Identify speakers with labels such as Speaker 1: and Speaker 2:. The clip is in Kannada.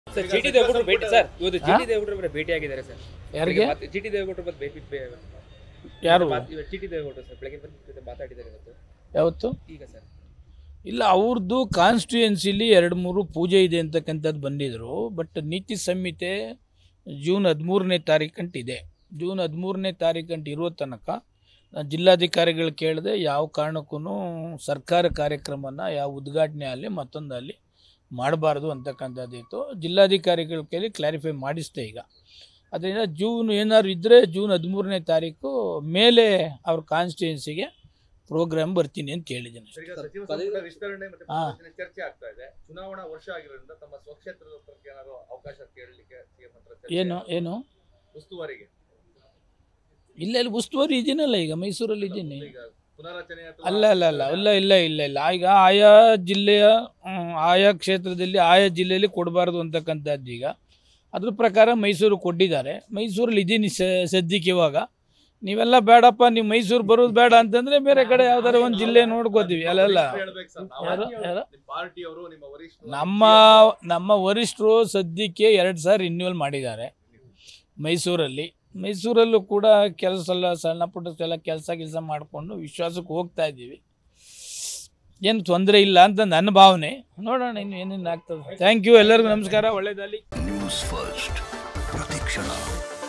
Speaker 1: ಸರ್ ಜಿ ಟಿ ದೇವೇಗೌಡರು ಭೇಟಿ ಸರ್ ಇವತ್ತು ಜಿ ಟಿ ದೇವೇಗೌಡರು ಭೇಟಿ ಆಗಿದ್ದಾರೆ ಸರ್
Speaker 2: ಯಾರಿಗೆ
Speaker 1: ಜಿ ಟಿ ದೇವೇಗೌಡರು ಬಂದು ಭೇಟಿ
Speaker 2: ಯಾರು
Speaker 1: ಜಿ ಟಿ ದೇವೇಗೌಡರು ಸರ್ ಬೆಳಗ್ಗೆ ಬಂದು ಜೊತೆ ಮಾತಾಡಿದ್ದಾರೆ ಇವತ್ತು
Speaker 2: ಯಾವತ್ತು
Speaker 1: ಈಗ ಸರ್
Speaker 2: ಇಲ್ಲ ಅವ್ರದ್ದು ಕಾನ್ಸ್ಟಿಟ್ಯೂಯೆನ್ಸಿಲಿ ಎರಡು ಮೂರು ಪೂಜೆ ಇದೆ ಅಂತಕ್ಕಂಥದ್ದು ಬಂದಿದ್ರು ಬಟ್ ನೀತಿ ಸಂಹಿತೆ ಜೂನ್ ಹದಿಮೂರನೇ ತಾರೀಕಂಟಿದೆ ಜೂನ್ ಹದಿಮೂರನೇ ತಾರೀಕಂಟು ಇರೋ ತನಕ ನಾನು ಜಿಲ್ಲಾಧಿಕಾರಿಗಳು ಕೇಳಿದೆ ಯಾವ ಕಾರಣಕ್ಕೂ ಸರ್ಕಾರ ಕಾರ್ಯಕ್ರಮನ ಯಾವ ಉದ್ಘಾಟನೆ ಆಗಲಿ ಮತ್ತೊಂದಲ್ಲಿ ಮಾಡಬಾರ್ದು ಅಂತಕ್ಕಂಥದ್ದಿತ್ತು ಜಿಲ್ಲಾಧಿಕಾರಿಗಳ ಕೈಲಿ ಕ್ಲಾರಿಫೈ ಮಾಡಿಸ್ದೆ ಈಗ ಅದರಿಂದ ಜೂನ್ ಏನಾದ್ರು ಇದ್ದರೆ ಜೂನ್ ಹದಿಮೂರನೇ ತಾರೀಕು ಮೇಲೆ ಅವ್ರ ಕಾನ್ಸ್ಟಿಟ್ಯೂನ್ಸಿಗೆ ಪ್ರೋಗ್ರಾಮ್ ಬರ್ತೀನಿ ಅಂತ ಹೇಳಿದ್ದೀನಿ ಅಷ್ಟೇ.
Speaker 3: ಈಗ ಸಚಿವ ಸಂಪುಟ ವಿಸ್ತರಣೆ ಮತ್ತೆ
Speaker 2: ಹಾ.
Speaker 3: ಪುನರ್ರಚನೆ ಚರ್ಚೆ ಆಗ್ತಾ ಇದೆ ಚುನಾವಣಾ ವರ್ಷ ಆಗಿರೋದ್ರಿಂದ ತಮ್ಮ ಸ್ವಕ್ಷೇತ್ರದ ಬಗ್ಗೆ ಏನಾದ್ರು ಅವಕಾಶ ಕೇಳಲಿಕ್ಕೆ ಸಿಎಂ ಹತ್ರ ಚರ್ಚೆ
Speaker 2: ಏನು ಏನು
Speaker 3: ಉಸ್ತುವಾರಿಗೆ
Speaker 2: ಇಲ್ಲ ಇಲ್ಲಿ ಉಸ್ತುವಾರಿ ಇದೀನಲ್ಲ ಈಗ ಮೈಸೂರಲ್ಲಿ ಇದ್ದೀನಿ
Speaker 3: ಈಗ ಪುನರ್ರಚನೆ ಅಥವಾ
Speaker 2: ಅಲ್ಲ ಅಲ್ಲ ಅಲ್ಲ ಇಲ್ಲ ಇಲ್ಲ ಇಲ್ಲ ಇಲ್ಲ ಈಗ ಆಯಾ ಜಿಲ್ಲೆಯ ಹ್ಮ್, ಆಯಾ ಕ್ಷೇತ್ರದಲ್ಲಿ ಆಯಾ ಜಿಲ್ಲೆಯಲ್ಲಿ ಕೊಡಬಾರ್ದು ಅಂತಕ್ಕಂಥದ್ದು ಈಗ ಅದ್ರ ಪ್ರಕಾರ ಮೈಸೂರು ಕೊಟ್ಟಿದ್ದಾರೆ ಮೈಸೂರಲ್ಲಿ ಇದ್ದೀನಿ ಸ- ಸದ್ಯಕ್ಕೆ ಇವಾಗ ನೀವೆಲ್ಲ ಬೇಡಪ್ಪ ನೀವು ಮೈಸೂರು ಬರೋದು ಬೇಡ ಅಂತಂದ್ರೆ ಬೇರೆ ಕಡೆ ಯಾವ್ದಾರ ಒಂದು ಜಿಲ್ಲೆ ನೋಡ್ಕೋತೀವಿ ಅಲ್ಲಲ್ಲ
Speaker 3: ಹೇಳ್ಬೇಕು ಸರ್ ನಾವು.
Speaker 2: ಯಾರು ಯಾರು
Speaker 3: ನಿಮ್ಮ ಪಾರ್ಟಿಯವರು ನಿಮ್ಮ ವರಿಷ್ಠರು
Speaker 2: ನಮ್ಮ ನಮ್ಮ ವರಿಷ್ಠರು ಸದ್ಯಕ್ಕೆ ಎರಡು ಸಾವಿರ ರಿನ್ಯೂವಲ್ ಮಾಡಿದ್ದಾರೆ ಮೈಸೂರಲ್ಲಿ ಮೈಸೂರಲ್ಲೂ ಕೂಡ ಕೆಲಸ ಎಲ್ಲ ಸಣ್ಣ ಪುಟ್ಟ ಎಲ್ಲ ಕೆಲಸ ಕೆಲಸ ಮಾಡಿಕೊಂಡು ವಿಶ್ವಾಸಕ್ಕೆ ಹೋಗ್ತಾ ಇದ್ದೀವಿ ಏನು ತೊಂದರೆ ಇಲ್ಲ ಅಂತ ನನ್ನ ಭಾವನೆ ನೋಡೋಣ ಇನ್ನು ಏನೇನು ಆಗ್ತದೆ ಥ್ಯಾಂಕ್ ಯು ಎಲ್ಲರಿಗೂ ನಮಸ್ಕಾರ ಒಳ್ಳೇದಾಗಲಿ
Speaker 4: ನ್ಯೂಸ್ ಫಸ್ಟ್ ಪ್ರತಿಕ್ಷಣ